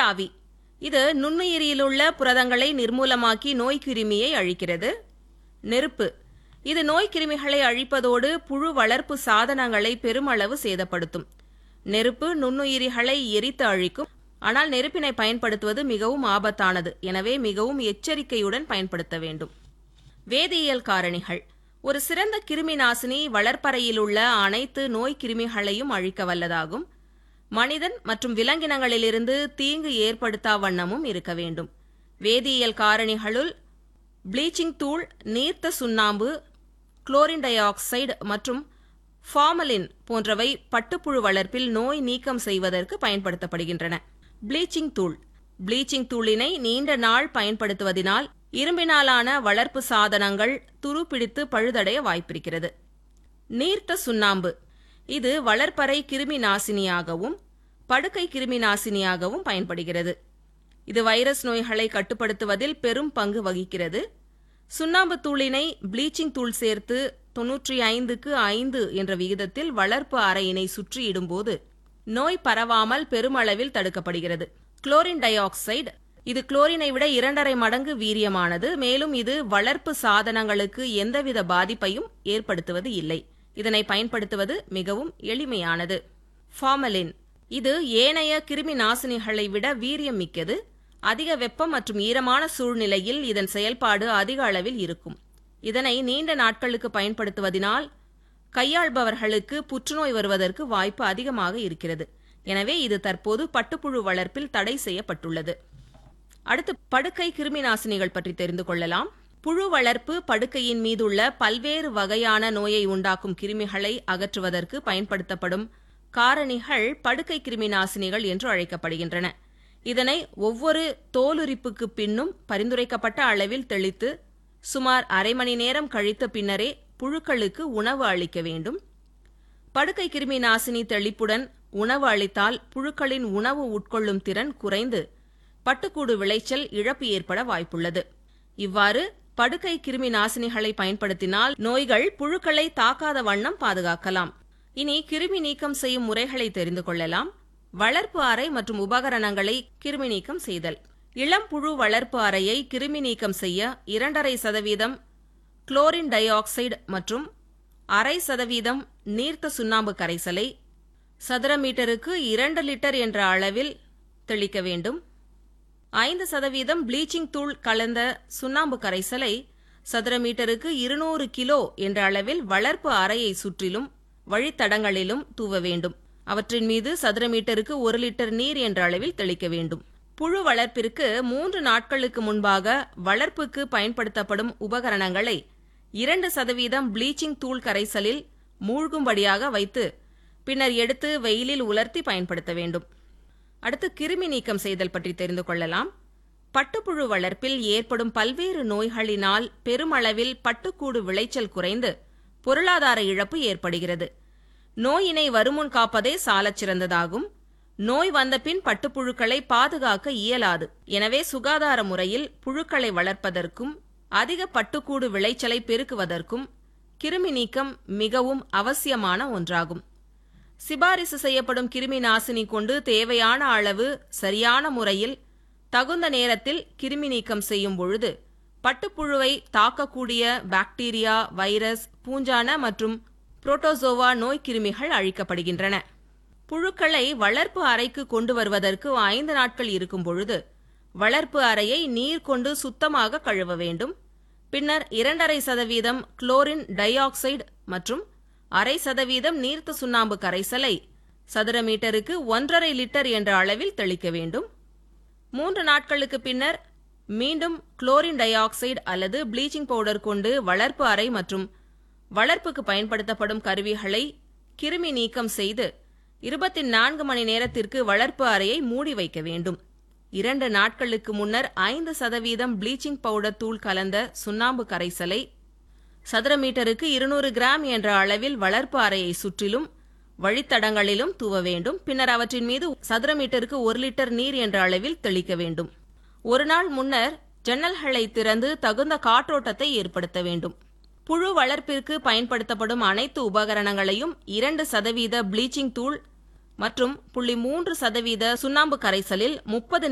நீராவி இது நுண்ணுயிரியிலுள்ள புரதங்களை நிர்மூலமாக்கி நோய்க்கிருமியை அழிக்கிறது நெருப்பு இது நோய்க்கிருமிகளை அழிப்பதோடு புழு வளர்ப்பு சாதனங்களை பெருமளவு சேதப்படுத்தும் நெருப்பு நுண்ணுயிரிகளை எரித்து அழிக்கும் ஆனால் நெருப்பினை பயன்படுத்துவது மிகவும் ஆபத்தானது எனவே மிகவும் எச்சரிக்கையுடன் பயன்படுத்த வேண்டும் வேதியியல் காரணிகள் ஒரு சிறந்த கிருமி நாசினி வளர்ப்பறையில் உள்ள அனைத்து நோய் கிருமிகளையும் அழிக்க வல்லதாகும் மனிதன் மற்றும் விலங்கினங்களிலிருந்து தீங்கு ஏற்படுத்தா வண்ணமும் இருக்க வேண்டும் வேதியியல் காரணிகளுள் ப்ளீச்சிங் தூள் நீர்த்த சுண்ணாம்பு குளோரின் டை ஆக்சைடு மற்றும் ஃபார்மலின் போன்றவை பட்டுப்புழு வளர்ப்பில் நோய் நீக்கம் செய்வதற்கு பயன்படுத்தப்படுகின்றன ப்ளீச்சிங் தூள் ப்ளீச்சிங் தூளினை நீண்ட நாள் பயன்படுத்துவதினால் இரும்பினாலான வளர்ப்பு சாதனங்கள் துருப்பிடித்து பழுதடைய வாய்ப்பிருக்கிறது நீர்த்த சுண்ணாம்பு இது வளர்ப்பறை கிருமி நாசினியாகவும் படுக்கை கிருமி நாசினியாகவும் பயன்படுகிறது இது வைரஸ் நோய்களை கட்டுப்படுத்துவதில் பெரும் பங்கு வகிக்கிறது சுண்ணாம்பு தூளினை ப்ளீச்சிங் தூள் சேர்த்து தொன்னூற்றி ஐந்துக்கு ஐந்து என்ற விகிதத்தில் வளர்ப்பு அறையினை சுற்றி இடும்போது நோய் பரவாமல் பெருமளவில் தடுக்கப்படுகிறது குளோரின் டை ஆக்சைடு இது குளோரினை விட இரண்டரை மடங்கு வீரியமானது மேலும் இது வளர்ப்பு சாதனங்களுக்கு எந்தவித பாதிப்பையும் ஏற்படுத்துவது இல்லை இதனை பயன்படுத்துவது மிகவும் எளிமையானது ஃபார்மலின் இது ஏனைய கிருமி நாசினிகளை விட வீரியம் மிக்கது அதிக வெப்பம் மற்றும் ஈரமான சூழ்நிலையில் இதன் செயல்பாடு அதிக அளவில் இருக்கும் இதனை நீண்ட நாட்களுக்கு பயன்படுத்துவதினால் கையாள்பவர்களுக்கு புற்றுநோய் வருவதற்கு வாய்ப்பு அதிகமாக இருக்கிறது எனவே இது தற்போது பட்டுப்புழு வளர்ப்பில் தடை செய்யப்பட்டுள்ளது அடுத்து படுக்கை கிருமி நாசினிகள் பற்றி தெரிந்து கொள்ளலாம் புழு வளர்ப்பு படுக்கையின் மீதுள்ள பல்வேறு வகையான நோயை உண்டாக்கும் கிருமிகளை அகற்றுவதற்கு பயன்படுத்தப்படும் காரணிகள் படுக்கை கிருமி நாசினிகள் என்று அழைக்கப்படுகின்றன இதனை ஒவ்வொரு தோலுரிப்புக்கு பின்னும் பரிந்துரைக்கப்பட்ட அளவில் தெளித்து சுமார் அரை மணி நேரம் கழித்த பின்னரே புழுக்களுக்கு உணவு அளிக்க வேண்டும் படுக்கை கிருமி நாசினி தெளிப்புடன் உணவு அளித்தால் புழுக்களின் உணவு உட்கொள்ளும் திறன் குறைந்து பட்டுக்கூடு விளைச்சல் இழப்பு ஏற்பட வாய்ப்புள்ளது இவ்வாறு படுக்கை கிருமி நாசினிகளை பயன்படுத்தினால் நோய்கள் புழுக்களை தாக்காத வண்ணம் பாதுகாக்கலாம் இனி கிருமி நீக்கம் செய்யும் முறைகளை தெரிந்து கொள்ளலாம் வளர்ப்பு அறை மற்றும் உபகரணங்களை கிருமி நீக்கம் செய்தல் இளம் புழு வளர்ப்பு அறையை கிருமி நீக்கம் செய்ய இரண்டரை சதவீதம் குளோரின் டை ஆக்சைடு மற்றும் அரை சதவீதம் நீர்த்த சுண்ணாம்பு கரைசலை சதுர மீட்டருக்கு இரண்டு லிட்டர் என்ற அளவில் தெளிக்க வேண்டும் ஐந்து சதவீதம் ப்ளீச்சிங் தூள் கலந்த சுண்ணாம்பு கரைசலை சதுர மீட்டருக்கு இருநூறு கிலோ என்ற அளவில் வளர்ப்பு அறையை சுற்றிலும் வழித்தடங்களிலும் தூவ வேண்டும் அவற்றின் மீது சதுர மீட்டருக்கு ஒரு லிட்டர் நீர் என்ற அளவில் தெளிக்க வேண்டும் புழு வளர்ப்பிற்கு மூன்று நாட்களுக்கு முன்பாக வளர்ப்புக்கு பயன்படுத்தப்படும் உபகரணங்களை இரண்டு சதவீதம் ப்ளீச்சிங் தூள் கரைசலில் மூழ்கும்படியாக வைத்து பின்னர் எடுத்து வெயிலில் உலர்த்தி பயன்படுத்த வேண்டும் அடுத்து கிருமி நீக்கம் செய்தல் பற்றி தெரிந்து கொள்ளலாம் பட்டுப்புழு வளர்ப்பில் ஏற்படும் பல்வேறு நோய்களினால் பெருமளவில் பட்டுக்கூடு விளைச்சல் குறைந்து பொருளாதார இழப்பு ஏற்படுகிறது நோயினை வருமுன் காப்பதே சாலச் சிறந்ததாகும் நோய் வந்தபின் பட்டுப்புழுக்களை பாதுகாக்க இயலாது எனவே சுகாதார முறையில் புழுக்களை வளர்ப்பதற்கும் அதிக பட்டுக்கூடு விளைச்சலை பெருக்குவதற்கும் கிருமி நீக்கம் மிகவும் அவசியமான ஒன்றாகும் சிபாரிசு செய்யப்படும் கிருமி நாசினி கொண்டு தேவையான அளவு சரியான முறையில் தகுந்த நேரத்தில் கிருமி நீக்கம் செய்யும் பொழுது பட்டுப்புழுவை தாக்கக்கூடிய பாக்டீரியா வைரஸ் பூஞ்சான மற்றும் புரோட்டோசோவா நோய் கிருமிகள் அழிக்கப்படுகின்றன புழுக்களை வளர்ப்பு அறைக்கு கொண்டு வருவதற்கு ஐந்து நாட்கள் இருக்கும் பொழுது வளர்ப்பு அறையை நீர் கொண்டு சுத்தமாக கழுவ வேண்டும் பின்னர் இரண்டரை சதவீதம் குளோரின் டை ஆக்சைடு மற்றும் அரை சதவீதம் நீர்த்த சுண்ணாம்பு கரைசலை சதுர மீட்டருக்கு ஒன்றரை லிட்டர் என்ற அளவில் தெளிக்க வேண்டும் மூன்று நாட்களுக்கு பின்னர் மீண்டும் குளோரின் டை ஆக்சைடு அல்லது ப்ளீச்சிங் பவுடர் கொண்டு வளர்ப்பு அறை மற்றும் வளர்ப்புக்கு பயன்படுத்தப்படும் கருவிகளை கிருமி நீக்கம் செய்து இருபத்தி நான்கு மணி நேரத்திற்கு வளர்ப்பு அறையை மூடி வைக்க வேண்டும் இரண்டு நாட்களுக்கு முன்னர் ஐந்து சதவீதம் ப்ளீச்சிங் பவுடர் தூள் கலந்த சுண்ணாம்பு கரைசலை சதுர மீட்டருக்கு இருநூறு கிராம் என்ற அளவில் வளர்ப்பு அறையை சுற்றிலும் வழித்தடங்களிலும் தூவ வேண்டும் பின்னர் அவற்றின் மீது சதுர மீட்டருக்கு ஒரு லிட்டர் நீர் என்ற அளவில் தெளிக்க வேண்டும் ஒரு நாள் முன்னர் ஜன்னல்களை திறந்து தகுந்த காற்றோட்டத்தை ஏற்படுத்த வேண்டும் புழு வளர்ப்பிற்கு பயன்படுத்தப்படும் அனைத்து உபகரணங்களையும் இரண்டு சதவீத ப்ளீச்சிங் தூள் மற்றும் புள்ளி மூன்று சதவீத சுண்ணாம்பு கரைசலில் முப்பது